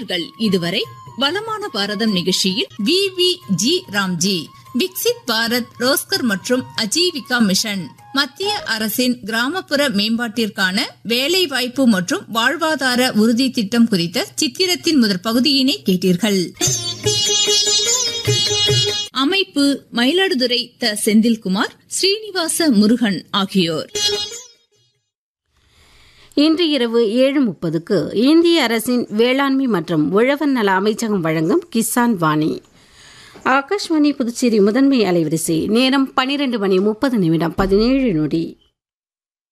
நேயர்கள் இதுவரை வளமான பாரதம் நிகழ்ச்சியில் V V G Ramji Viksit Bharat Rozgar மற்றும் அஜீவிகா மிஷன் மத்திய அரசின் கிராமப்புற மேம்பாட்டிற்கான வேலைவாய்ப்பு மற்றும் வாழ்வாதார உறுதி திட்டம் குறித்த சித்திரத்தின் முதற் பகுதியினை கேட்டீர்கள் அமைப்பு மயிலாடுதுறை த செந்தில்குமார் ஸ்ரீனிவாச முருகன் ஆகியோர் இன்று இரவு ஏழு முப்பதுக்கு இந்திய அரசின் வேளாண்மை மற்றும் உழவர் நல அமைச்சகம் வழங்கும் கிசான் வாணி ஆகாஷ்வாணி புதுச்சேரி முதன்மை அலைவரிசை நேரம் பனிரெண்டு மணி முப்பது நிமிடம் பதினேழு நொடி